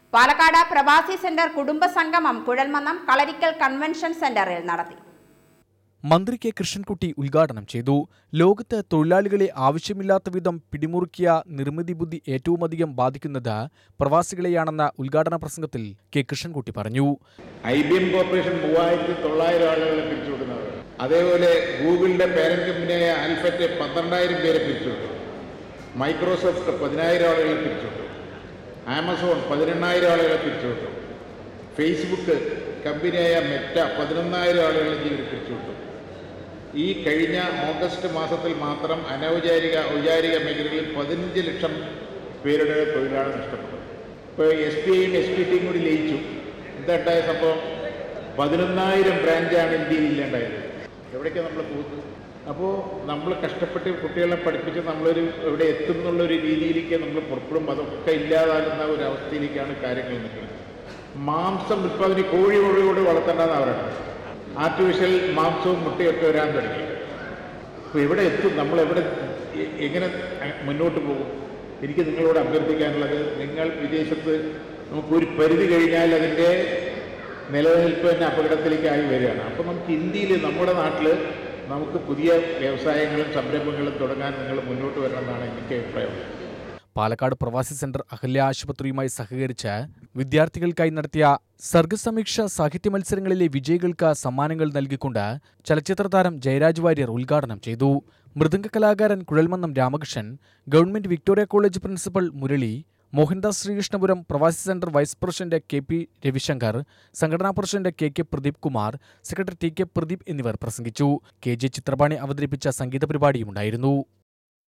പാലക്കാട് പ്രവാസി സെന്റർ കുടുംബ സംഗമം കുഴൽമന്നം കളരിക്കൽ കൺവെൻഷൻ സെന്ററിൽ നടത്തി മന്ത്രി കെ കൃഷ്ണൻകുട്ടി ഉദ്ഘാടനം ചെയ്തു ലോകത്ത് തൊഴിലാളികളെ ആവശ്യമില്ലാത്ത വിധം പിടിമുറുക്കിയ നിർമ്മിതി ബുദ്ധി ഏറ്റവുമധികം ബാധിക്കുന്നത് പ്രവാസികളെയാണെന്ന ഉദ്ഘാടന പ്രസംഗത്തിൽ കെ കൃഷ്ണൻകുട്ടി പറഞ്ഞു ഐ ബി എം കോർപ്പറേഷൻ മൂവായിരത്തി തൊള്ളായിരം ആളുകളെ പിരിച്ചുവിടുന്നവർ അതേപോലെ ഗൂഗിളിന്റെ പേരന്റ് കമ്പനിയായ ആൽഫറ്റ് പന്ത്രണ്ടായിരം പേരെ പിരിച്ചുവിട്ടു മൈക്രോസോഫ്റ്റ് പതിനായിരം ആളുകളെ പിരിച്ചുവിട്ടു ആമസോൺ പതിനെണ്ണായിരം ആളുകളെ പിരിച്ചുവിട്ടു ഫേസ്ബുക്ക് കമ്പനിയായ മെറ്റ പതിനൊന്നായിരം ആളുകളെ ജീവിതം പിരിച്ചുവിട്ടു ഈ കഴിഞ്ഞ ഓഗസ്റ്റ് മാസത്തിൽ മാത്രം അനൗചാരിക ഔചാരിക മേഖലകളിൽ പതിനഞ്ച് ലക്ഷം പേരുടെ തൊഴിലാണ് നഷ്ടപ്പെട്ടത് ഇപ്പോൾ എസ് പി ഐയും എസ് പി ടിയും കൂടി ലയിച്ചു എന്താണ്ടായ സംഭവം പതിനൊന്നായിരം ബ്രാഞ്ചാണ് ഇന്ത്യയിൽ ഇല്ലാണ്ടായത് എവിടേക്കാണ് നമ്മൾ പോകുന്നത് അപ്പോൾ നമ്മൾ കഷ്ടപ്പെട്ട് കുട്ടികളെ പഠിപ്പിച്ച് നമ്മളൊരു എവിടെ എത്തും എന്നുള്ളൊരു രീതിയിലേക്ക് നമ്മൾ പുറപ്പെടും അതൊക്കെ ഇല്ലാതാകുന്ന ഒരു അവസ്ഥയിലേക്കാണ് കാര്യങ്ങൾ നിൽക്കുന്നത് മാംസം ഉൽപ്പാദനം കോഴി കോഴിയോട് വളർത്തേണ്ടതെന്ന് പറയുന്നത് ആർട്ടിഫിഷ്യൽ മാംസവും മുട്ടയൊക്കെ വരാൻ തുടങ്ങി അപ്പോൾ എവിടെ എത്തും നമ്മൾ എവിടെ എ- എങ്ങനെ മുന്നോട്ട് പോകും എനിക്ക് നിങ്ങളോട് അഭ്യർത്ഥിക്കാനുള്ളത് നിങ്ങൾ വിദേശത്ത് നമുക്കൊരു പരിധി കഴിഞ്ഞാൽ അതിൻ്റെ നിലനിൽപ്പ് തന്നെ അപകടത്തിലേക്കായി വരികയാണ് അപ്പോൾ നമുക്ക് ഇന്ത്യയിൽ നമ്മുടെ നാട്ടിൽ നമുക്ക് പുതിയ വ്യവസായങ്ങളും സംരംഭങ്ങളും തുടങ്ങാൻ നിങ്ങൾ മുന്നോട്ട് വരണമെന്നാണ് എനിക്ക് അഭിപ്രായം പാലക്കാട് പ്രവാസി സെന്റർ അഹല്യ ആശുപത്രിയുമായി സഹകരിച്ച് വിദ്യാർത്ഥികൾക്കായി നടത്തിയ സർഗസമീക്ഷ സാഹിത്യ മത്സരങ്ങളിലെ വിജയികൾക്ക് സമ്മാനങ്ങൾ നൽകിക്കൊണ്ട് ചലച്ചിത്ര താരം ജയരാജ് വാര്യർ ഉദ്ഘാടനം ചെയ്തു മൃദംഗ കലാകാരൻ Kuzhalmannam Ramakrishnan government Victoria college principal Murali Mohandas Sreekrishnapuram Pravasi centre vice president K P Ravishankar സംഘടനാ president K K Pradeep Kumar secretary T K Pradeep എന്നിവർ പ്രസംഗിച്ചു കെ ജെ ചിത്രപാണി അവതരിപ്പിച്ച സംഗീത പരിപാടിയുമുണ്ടായിരുന്നു